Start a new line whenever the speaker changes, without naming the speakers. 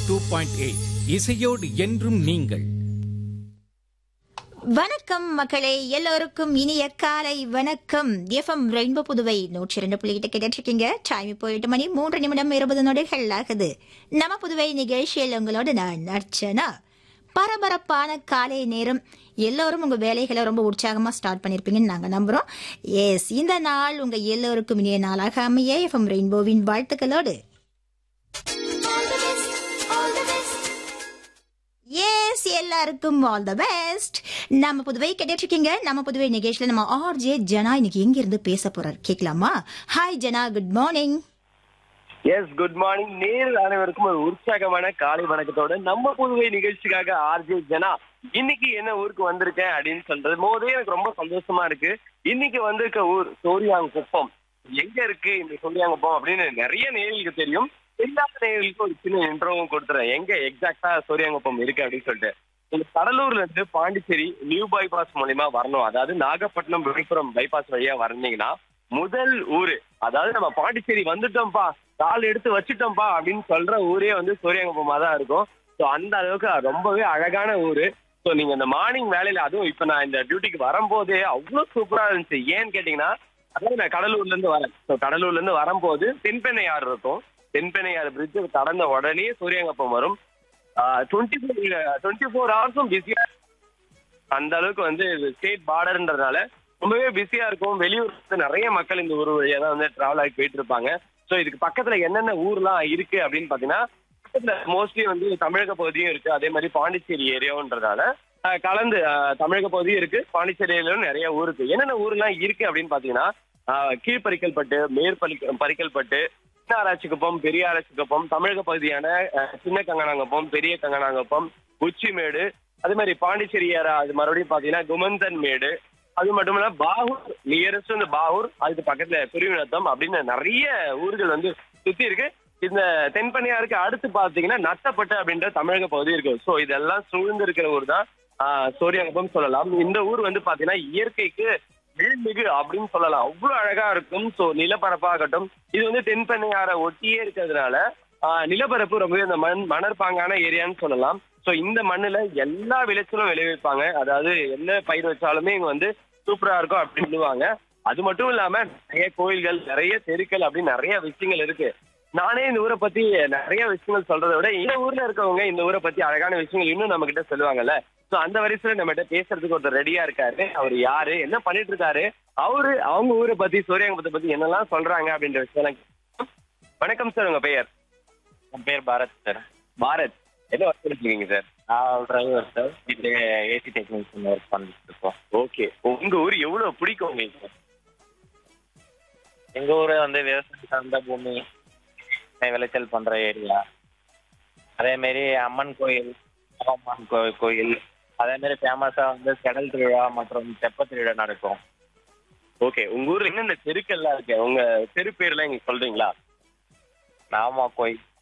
two point eight இசையோடு என்றும் நீங்கள்
வணக்கம் மக்களே எல்லோருக்கும் இனிய காலை வணக்கம் எஃப்எம் ரெயின்போ புதுவை நூற்றி இரண்டு புள்ளி எட்டு கேட்டுட்டு இருக்கீங்க டைம் இப்போ எட்டு மணி மூன்று நிமிடம் இருபது நொடிகள் ஆகுது நம்ம புதுவை நிகழ்ச்சியில் உங்களோட நான் அர்ச்சனா பரபரப்பான காலை நேரம் எல்லோரும் உங்க வேலைகளை ரொம்ப உற்சாகமா ஸ்டார்ட் பண்ணிருப்பீங்கன்னு நாங்க நம்புறோம் எஸ் இந்த நாள் உங்க எல்லோருக்கும் இனிய நாளாக அமைய எஃப்எம் ரெயின்போவின் வாழ்த்துக்களோடு எஸ் எல்லாருக்கும் ஆல் த பெஸ்ட் நம்ம புதுவை கேட்டுட்டு இருக்கீங்க நம்ம புதுவை நிகழ்ச்சியில நம்ம ஆர்ஜே ஜனா இன்னைக்கு எங்க இருந்து பேச போறார் கேட்கலாமா hi Jana good morning
yes good morning நேரில் அனைவருக்கும் ஒரு உற்சாகமான காலை வணக்கத்தோட நம்ம புதுவை நிகழ்ச்சிக்காக ஆர்ஜே ஜனா இன்னைக்கு என்ன ஊருக்கு வந்திருக்கேன் அப்படின்னு சொல்றது போதே எனக்கு ரொம்ப சந்தோஷமா இருக்கு இன்னைக்கு வந்திருக்க ஊர் சோரியாங்குப்பம் எங்க இருக்கு இந்த சோரியாங்குப்பம் அப்படின்னு நிறைய நேர்களுக்கு தெரியும் எல்லா நேர்களுக்கும் ஒரு சின்ன இன்ட்ரோவும் கொடுத்துறேன் எங்க எக்ஸாக்டா சோரியாங்குப்பம் இருக்கு அப்படின்னு சொல்லிட்டு இந்த கடலூர்ல இருந்து பாண்டிச்சேரி நியூ பைபாஸ் மூலியமா வரணும் அதாவது நாகப்பட்டினம் விழுப்புரம் பைபாஸ் வழியா வந்தீங்கன்னா முதல் ஊரு அதாவது நம்ம பாண்டிச்சேரி வந்துட்டோம்ப்பா கால் எடுத்து வச்சுட்டோம்ப்பா அப்படின்னு சொல்ற ஊரே வந்து சூரியங்குப்பமா தான் இருக்கும் ஸோ அந்த அளவுக்கு ரொம்பவே அழகான ஊரு ஸோ நீங்க இந்த மார்னிங் வேலையில அதுவும் இப்ப நான் இந்த டியூட்டிக்கு வரும்போதே அவ்வளவு சூப்பரா இருந்துச்சு ஏன்னு கேட்டீங்கன்னா அதாவது நான் கடலூர்ல இருந்து வரேன் ஸோ கடலூர்ல இருந்து வரும்போது தென்பெண்ணையாறு இருக்கும் தென்பெண்ணையாறு பிரிட்ஜ் கடந்த உடனே சூரியங்கப்பம் வரும் டுவெண்ட்டி ஃபோர் டுவெண்ட்டி ஃபோர் ஹவர்ஸும் பிஸியா அந்த அளவுக்கு வந்து ஸ்டேட் பார்டர்ன்றதுனால ரொம்பவே பிஸியா இருக்கும் வெளியூர் இருந்து நிறைய மக்கள் இந்த ஊர் வழியா தான் வந்து டிராவல் ஆகி போயிட்டு இருப்பாங்க ஸோ இதுக்கு பக்கத்துல என்னென்ன ஊர்லாம் இருக்கு அப்படின்னு பாத்தீங்கன்னா பக்கத்துல மோஸ்ட்லி வந்து தமிழக பகுதியும் இருக்கு அதே மாதிரி பாண்டிச்சேரி ஏரியான்றதால அஹ், கலந்து அஹ், தமிழக பகுதியும் இருக்கு பாண்டிச்சேரி ஏரியாலும் நிறைய ஊர் இருக்கு என்னென்ன ஊர்லாம் இருக்கு அப்படின்னு பாத்தீங்கன்னா அஹ், கீழ்பறிக்கல்பட்டு மேற்பரி பறிக்கல்பட்டு சின்ன ஆராய்ச்சிக்குப்பம் பெரிய ஆராய்ச்சிக்குப்பம் தமிழக பகுதியான அஹ், சின்ன கங்கனாங்குப்பம் பெரிய கங்கனாங்குப்பம் உச்சிமேடு அதே மாதிரி பாண்டிச்சேரி ஏரா அது மறுபடியும் பாத்தீங்கன்னா குமந்தன் மேடு அது மட்டும் இல்ல பாகூர் நியரஸ்ட் வந்து பாகூர் அதுக்கு பக்கத்துல பெருவினத்தம் அப்படின்னு நிறைய ஊர்கள் வந்து சுத்தி இருக்கு இந்த தென்பண்ணையாருக்கு அடுத்து பாத்தீங்கன்னா நட்டப்பட்டு அப்படின்ற தமிழக பகுதி இருக்கு ஸோ இதெல்லாம் சூழ்ந்து இருக்கிற ஊர் தான் ஆஹ், சோரியாங்குப்பம் சொல்லலாம் இந்த ஊர் வந்து பாத்தீங்கன்னா இயற்கைக்கு எழில்மிகு அப்படின்னு சொல்லலாம் அவ்வளவு அழகா இருக்கும் ஸோ நிலப்பரப்பாகட்டும் இது வந்து தென்பெண்ணையாரை ஒட்டியே இருக்கிறதுனால ஆஹ், நிலப்பரப்பு ரொம்பவே இந்த மண் மணற்பாங்கான ஏரியான்னு சொல்லலாம் ஸோ இந்த மண்ணுல எல்லா விளைச்சலும் விளைவிப்பாங்க அதாவது என்ன பயிர் வச்சாலுமே இங்க வந்து சூப்பரா இருக்கும் அப்படின்னு சொல்லுவாங்க அது மட்டும் இல்லாம நிறைய கோயில்கள் நிறைய தெருக்கள் அப்படின்னு நிறைய விஷயங்கள் இருக்கு நானே இந்த ஊரை பத்தி நிறைய விஷயங்கள் சொல்றதை விட இந்த ஊர்ல இருக்கவங்க இந்த ஊரை பத்தி அழகான விஷயங்கள் இன்னும் நம்ம கிட்ட சொல்லுவாங்கல்ல சோ அந்த வரிசையில நம்ம கிட்ட பேசுறதுக்கு ஒருத்தர் ரெடியா இருக்காரு அவர் யாரு என்ன பண்ணிட்டு இருக்காரு அவரு அவங்க ஊரை பத்தி சூரியங்கப்பத்தை பத்தி என்னெல்லாம் சொல்றாங்க அப்படின்ற விஷயம் வணக்கம் சார் உங்க பெயர்
என் பேர் பாரத் சார்
பாரத் என்ன ஒர்க் பண்ணிருக்கீங்க சார்
நான் டிரைவர் சார் இது ஏசி டெக்னீஷியன் ஒர்க் பண்ணிட்டு இருக்கோம்
ஓகே உங்க ஊர் எவ்வளவு பிடிக்கும் உங்களுக்கு
எங்க ஊரு வந்து விவசாயம் சார்ந்த பூமி அஹ் விளைச்சல் பண்ற ஏரியா அதே மாதிரி அம்மன் கோயில் அம்மன் கோ- கோயில் அதே மாதிரி ஃபேமஸா வந்து கடல் திருவிழா மற்றும் தெப்ப திருவிழா நடக்கும்
ஓகே உங்க ஊர்ல என்னென்ன தெருக்கள்லாம் இருக்கு உங்க தெரு பேர்லாம் எங்களுக்கு சொல்றீங்களா
நாமா கோயில்